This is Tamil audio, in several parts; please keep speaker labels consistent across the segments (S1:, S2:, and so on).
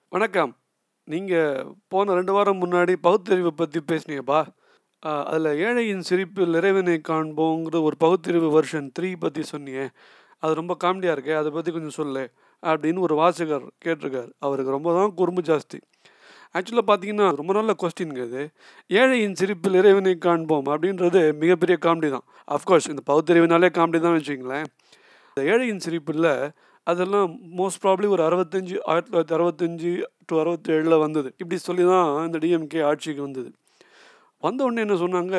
S1: வணக்கம். நீங்க போன 2 வாரம் முன்னாடி பகுத்தறிவு பத்தி பேசினீங்கப்பா. அ அதுல "ஏழையின் சிரிப்பில் இறைவனை காண்போங்கிற" ஒரு பகுத்தறிவு வெர்ஷன் 3 பத்தி சொன்னியே, அது ரொம்ப காமெடியா இருக்கே, அத பத்தி கொஞ்சம் சொல்லேன். அப்படின்னு ஒரு வாசகர் கேட்டிருக்காரு. அவருக்கு ரொம்ப தான் குறும்பு ஜாஸ்தி. ஆக்சுவலா பார்த்தீங்கன்னா, ரொம்ப நல்ல கொஸ்டின்ங்க இது. "ஏழையின் சிரிப்பில் இறைவனை காண்போம்" அப்படின்றது மிகப்பெரிய காமெடி தான். ஆஃப்கோர்ஸ் இந்த பகுத்தறிவுனாலே காமெடி தான் வச்சுக்கங்களேன். இந்த "ஏழையின் சிரிப்பில்ல" அதெல்லாம் மோஸ்ட் ப்ராபப்லி ஒரு 65 1965 டூ 67ல வந்தது. இப்படி சொல்லி தான் இந்த டிஎம்கே ஆட்சிக்கு வந்தது. வந்த உடனே என்ன சொன்னாங்க,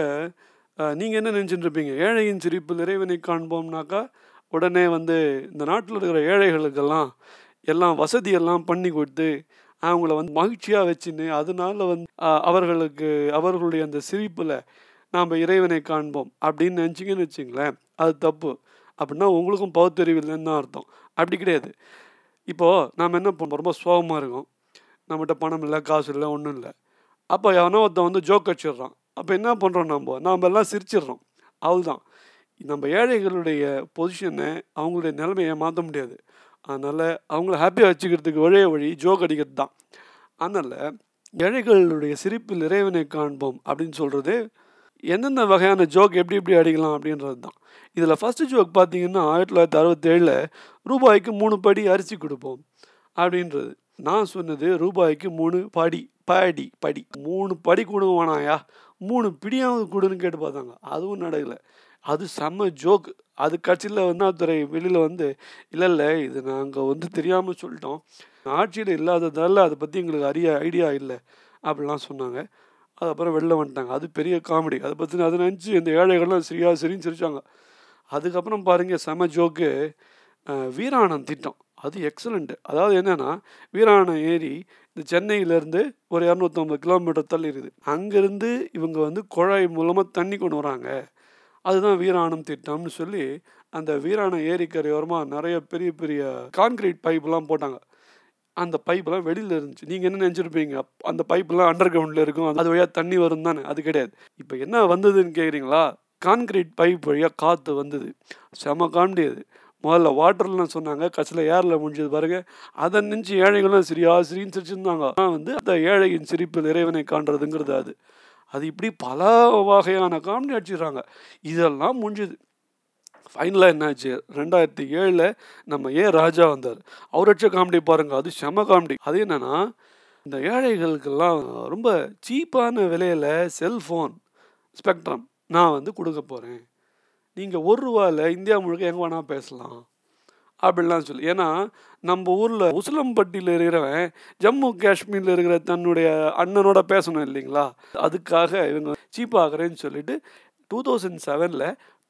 S1: அ நீங்க என்ன நெனச்சுட்டு இருப்பீங்க? "ஏழையின் சிரிப்பில் இறைவனை காண்போம்னாக்கா" உடனே வந்து இந்த நாட்டுல இருக்கிற ஏழைகளுக்கெல்லாம் எல்லாம் வசதியெல்லாம் பண்ணி குடுத்து, அவங்கள வந்து மகிழ்ச்சியா வச்சுன்னு, அதனால வந்து அ அவர்களுக்கு அவர்களுடைய அந்த சிரிப்புல நாம இறைவனை காண்போம் அப்படின்னு நெனச்சீங்கன்னு வச்சுக்கங்களேன், அது தப்பு. அப்படின்னா உங்களுக்கும் பகுத்தறிவு இல்லன்னு தான் அர்த்தம். அப்படி கிடையாது. இப்போ நாம என்ன பண்றோம், ரொம்ப சோகமா இருக்கோம். நம்மட்ட பணம் இல்ல, காசு இல்ல, ஒண்ணும் இல்ல. அப்ப எவனோ ஒருத்தன் வந்து ஜோக் அடிச்சிடுறான். அப்ப என்ன பண்றோம் நம்ப? நாம எல்லாம் சிரிச்சிடுறோம். அவ்வளதான். நம்ம ஏழைகளுடைய பொசிஷன, அவங்களுடைய நிலைமைய மாத்த முடியாது. அதனால அவங்கள ஹேப்பியா வச்சுக்கிறதுக்கு ஒரே வழி ஜோக் அடிக்கிறது தான். அதனால "ஏழைகளுடைய சிரிப்பில் இறைவனை காண்போம்" அப்படின்னு சொல்றது, எந்தெந்த வகையான ஜோக் எப்படி எப்படி அடிக்கலாம் அப்படின்றது தான். இதுல ஃபர்ஸ்ட் ஜோக் பார்த்தீங்கன்னா, 1967ல "ரூபாய்க்கு 3 படி அரிசி குடுப்போம்" அப்படின்றது. நான் சொன்னது ரூபாய்க்கு 3 படி படி படி. 3 படி குடுங்கவேணாம்யா, 3 பிடியாவது குடுன்னு கேட்டு பார்த்தாங்க. அதுவும் நடக்கல. அது செம்ம ஜோக். அது கடைசில அண்ணாதுரை வெளில வந்து, "இல்ல இல்ல இது நாங்க வந்து தெரியாம சொல்லிட்டோம். ஆட்சியில இல்லாததால அத பத்தி எங்களுக்கு அரிய ஐடியா இல்ல" அப்படிலாம் சொன்னாங்க. அதுக்கப்புறம் வெளில வந்துட்டாங்க. அது பெரிய காமெடி. அத பத்தி அத நெனச்சு இந்த ஏழைகள்லாம் சிரியா சிரின்னு சிரிச்சாங்க. அதுக்கப்புறம் பாருங்க செம்ம ஜோக்கு, அ வீராணம் திட்டம். அது எக்ஸலென்ட். அதாவது என்னன்னா, வீராணம் ஏரி இந்த சென்னையிலேருந்து ஒரு 250 கிலோமீட்டர் தள்ளி இருக்குது. அங்கருந்து இவங்க வந்து குழாய் மூலமா தண்ணி கொண்டு வராங்க. அதுதான் வீராணம் திட்டம்னு சொல்லி, அந்த வீராணம் ஏரிக்கரையோரமா நெறைய பெரிய பெரிய கான்கிரீட் பைப்லாம் போட்டாங்க. அந்த பைப்லாம் வெளில இருந்துச்சு. நீங்க என்ன நெனச்சிருப்பீங்க? அந்த பைப்லாம் அண்டர் கிரவுண்ட்ல இருக்கும். அது வழியா தண்ணி வரும் தானே. அது கிடையாது. இப்ப என்ன வந்ததுன்னு கேட்கிறீங்களா? கான்கிரீட் பைப் வழியா காத்து வந்தது. செம்ம காமெடி அது. முதல்ல வாட்டர்ல சொன்னாங்க. கடைசில ஏர்ல முடிஞ்சது பாருங்க. அத நெனச்சு ஏழைகள்லாம் சிரியா சிரின்னு சிரிச்சிருந்தாங்க. அதான் வந்து அந்த "ஏழையின் சிரிப்பில் இறைவனை காண்றதுங்கிறது" அது. அது இப்படி பல வகையான காமெடி அடிச்சிடுறாங்க. இதெல்லாம் முடிஞ்சது. ஃபைனலா என்னாச்சு? 2007ல நம்ம ஏ. ராஜா வந்தாரு. அவர் அடிச்ச காமெடி பாருங்க. அது செம்ம காமெடி. அது என்னன்னா, இந்த ஏழைகளுக்கெல்லாம் ரொம்ப சீப்பான விலையில செல்ஃபோன், ஸ்பெக்ட்ரம் நான் வந்து குடுக்க போறேன். நீங்க ரூ. 1ல இந்தியா முழுக்க எங்க வேணா பேசலாம். அப்படிலாம் சொல்லி. ஏன்னா, நம்ப ஊர்ல உசிலம்பட்டியில இருக்கிறவன், ஜம்மு காஷ்மீர்ல இருக்கிற தன்னுடைய அண்ணனோட பேசணும் இல்லைங்களா? அதுக்காக இவங்க சீப் ஆக்குறேன்னு சொல்லிட்டு 2007ல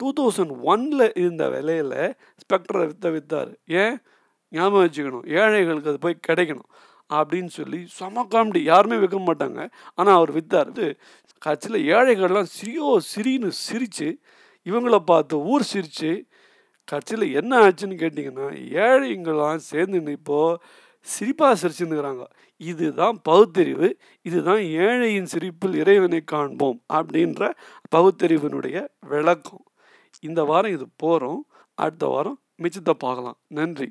S1: 2001ல இருந்த விலையில ஸ்பெக்ட்ரத்த வித்தாரு. ஏன்? ஞாபகம் வச்சுக்கணும். ஏழைகளுக்கு அது போய் கிடைக்கணும். அப்படின்னு சொல்லி செம்ம காமெடி. யாருமே விக்க மாட்டாங்க. ஆனா அவர் வித்தாரு. கடைசில ஏழைகள்லாம் சிரியோ சிரின்னு சிரிச்சு, இவங்கள பார்த்து ஊர் சிரிச்சு, கடைசில என்ன ஆச்சுன்னு கேட்டீங்கன்னா, ஏழைங்கலாம் சேர்ந்துன்னு இப்போ சிரிப்பா சிரிச்சுன்னு இருக்கிறாங்க. இதுதான் பகுத்தறிவு. இதுதான் "ஏழையின் சிரிப்பில் இறைவனை காண்போம்" அப்படின்ற பகுத்தறிவினுடைய விளக்கம். இந்த வாரம் இது போறோம். அடுத்த வாரம் மிச்சத்த பார்க்கலாம். நன்றி.